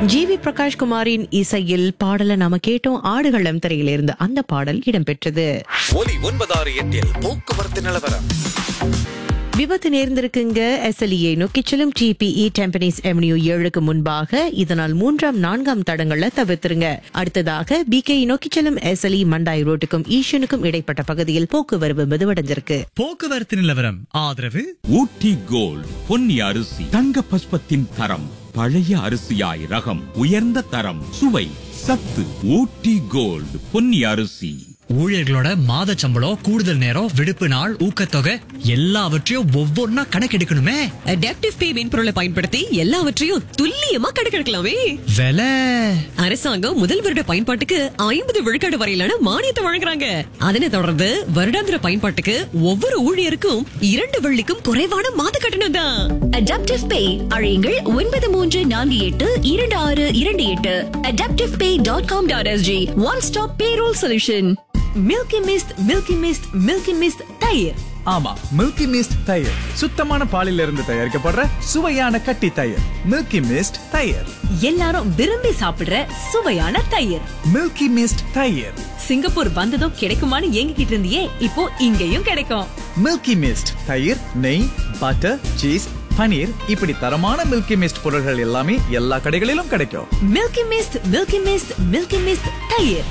G we Prakash குமாரின் இசையில் பாடலை நாம கேட்டோம் ஆடுகளம் திரையிலிருந்து அந்த பாடல் இடம்பெற்றது ஒலி ஒன்பதாறு எட்டில் போக்குவரத்து நிலவரம் விபத்து நேர்ந்திருக்குங்க எஸ்எல்இயை நோக்கிச் செல்லும் டிபிஇ டெம்பனிஸ் எவன்யூ ஏழுக்கு முன்பாக இதனால் மூன்றாம் நான்காம் தடங்களை தவிர்த்துருங்க அடுத்ததாக பிகே நோக்கிச் செல்லும் எஸ்எல்இ மண்டாய் ரோட்டுக்கும் ஈஷனுக்கும் இடைப்பட்ட பகுதியில் போக்குவரவு மெதுவடைஞ்சிருக்கு போக்குவரத்து நிலவரம் ஆதரவு ஊட்டி கோல்ட் பொன்னி அரிசி தங்க பஸ்பத்தின் தரம் பழைய அரிசியாய் ரகம் உயர்ந்த தரம் சுவை சத்து ஊட்டி கோல்ட் பொன்னி அரிசி ஊழியர்களோட மாத சம்பளம் கூடுதல் நேரம் விடுப்பு நாள் ஊக்கத்தொகை எல்லாவற்றையும் ஒவ்வொன்னா கணக்கெடுக்கணுமே அடாப்டிவ் பே மென்பொருளை பயன்படுத்தி எல்லாவற்றையும் துல்லியமா கணக்கெடுக்கலாமே விலை அரசாங்கம் முதல் வருட பயன்பாட்டுக்கு ஐம்பது விழுக்காடு வரையிலான மானியத்தை வழங்குறாங்க அதனை தொடர்ந்து வருடாந்திர பயன்பாட்டுக்கு ஒவ்வொரு ஊழியருக்கும் இரண்டு வெள்ளிக்கும் குறைவான மாத கட்டணம் தான் அடாப்டிவ் பே அழையுங்கள் ஒன்பது மூன்று நான்கு எட்டு இரண்டு ஆறு இரண்டு எட்டு adaptive pay dot com dot SG one stop payroll solution Milky Mist Milky Mist Milky Mist தயிர் ஆமா மில்கி மிஸ்ட் தயிர் சுத்தமான பாலில் இருந்து தயாரிக்கப்படுற சுவையான கட்டி தயிர் மில்கி மிஸ்ட் தயிர் எல்லாரும் விரும்பி சாப்பிடுற சுவையான தயிர் மில்கி மிஸ்ட் தயிர் சிங்கப்பூர் வந்ததும் கிடைக்குமான்னு ஏங்கிக்கிட்டு இருந்தியே இப்போ இங்கேயும் கிடைக்கும் மில்கி மிஸ்ட் தயிர் நெய் பட்டர் சீஸ் பனீர் இப்படி தரமான மில்கி மிஸ்ட் பொருட்கள் எல்லாமே எல்லா கடைகளிலும் கிடைக்கும் Milky Mist Milky Mist Milky Mist தயிர்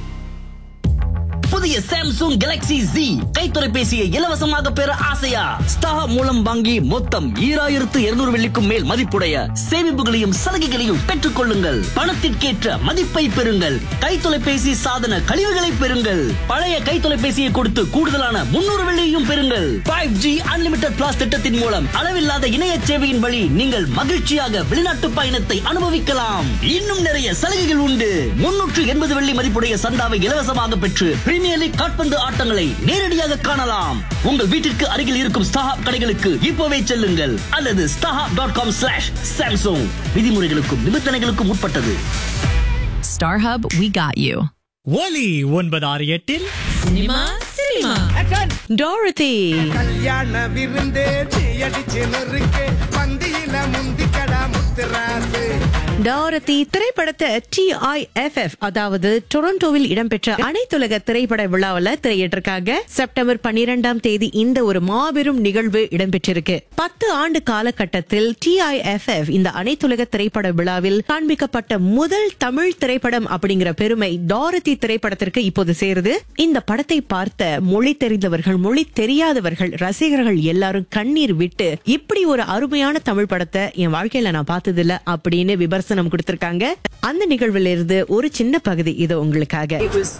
புதிய சாம்சங் கேலக்ஸி Z கை தொலைபேசியை இலவசமாக பெற ஆசையா ஸ்டார் மூலம் வாங்கி மொத்தம் ஈராயிரத்து இருநூறு வெள்ளிக்கும் மேல் மதிப்புடைய சேமிப்புகளையும் சலுகைகளையும் பெற்றுக் கொள்ளுங்கள் பணத்திற்கேற்ற மதிப்பை பெறுங்கள் கை தொலைபேசி சாதன கழிவுகளை பெறுங்கள் பழைய கை தொலைபேசியை கொடுத்து கூடுதலான முன்னூறு வெள்ளியையும் பெறுங்கள் ஃபைவ் ஜி அன்லிமிடெட் பிளாஸ் திட்டத்தின் மூலம் அளவில்லாத இணைய சேவையின் வழி நீங்கள் மகிழ்ச்சியாக வெளிநாட்டு பயணத்தை அனுபவிக்கலாம் இன்னும் நிறைய சலுகைகள் உண்டு முன்னூற்று எண்பது வெள்ளி மதிப்புடைய சந்தாவை இலவசமாக பெற்று பிரீமியர் லீக் காட்பந்து ஆட்டங்களை நேரடியாக காணலாம் உங்கள் வீட்டிற்கு அருகில் இருக்கும் ஸ்டாஹாப் கடைகளுக்கு இப்போவே செல்லுங்கள் அல்லது StarHub dot com slash Samsung விதிமுறைகளுக்கும் நிபந்தனைகளுக்கும் உட்பட்டது Star Hub, we got you. ஒலி ஒன்பது ஆறு எட்டில் சினிமா சினிமா டாரதி கல்யாண விருந்தே அடிச்சு நொறுக்கு பந்தியில முந்திக்கடா முத்துராசு டாரதி திரைப்படத்தை டிஐஎஃப்எஃப் அதாவது டொரண்டோவில் இடம்பெற்ற அனைத்துலக திரைப்பட விழாவில் திரையிட்டிருக்காங்க செப்டம்பர் பன்னிரெண்டாம் தேதி இந்த ஒரு மாபெரும் நிகழ்வு இடம்பெற்றிருக்கு பத்து ஆண்டு காலகட்டத்தில் டிஐஎஃப்எஃப் இந்த அனைத்துலக திரைப்பட விழாவில் காண்பிக்கப்பட்ட முதல் தமிழ் திரைப்படம் அப்படிங்கிற பெருமை டாரதி திரைப்படத்திற்கு இப்போது சேருது இந்த படத்தை பார்த்த மொழி தெரிந்தவர்கள் மொழி தெரியாதவர்கள் ரசிகர்கள் எல்லாரும் கண்ணீர் விட்டு இப்படி ஒரு அருமையான தமிழ் படத்தை என் வாழ்க்கையில நான் பார்த்ததில்ல அப்படின்னு விமர்சனம் கொடுத்திருக்காங்க அந்த நிகழ்வுல இருந்து ஒரு சின்ன பகுதி இது உங்களுக்காக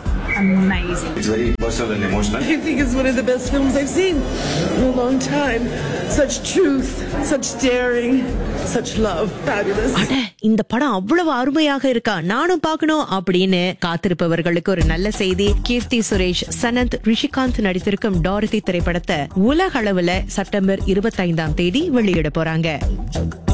It's very personal and emotional. I think it's one of the best films I've seen in a long time. Such truth, such daring, such love. Fabulous. அட இந்த படம் அவ்வளவு அருமையாக இருக்கா நானும் பார்க்கணும் அப்படின்னு காத்திருப்பவர்களுக்கு ஒரு நல்ல செய்தி கீர்த்தி சுரேஷ் சனந்த் ரிஷிகாந்த் நடித்திருக்கும் டாரதி திரைப்படத்தை உலக அளவுல செப்டம்பர் இருபத்தைந்தாம் தேதி வெளியிட போறாங்க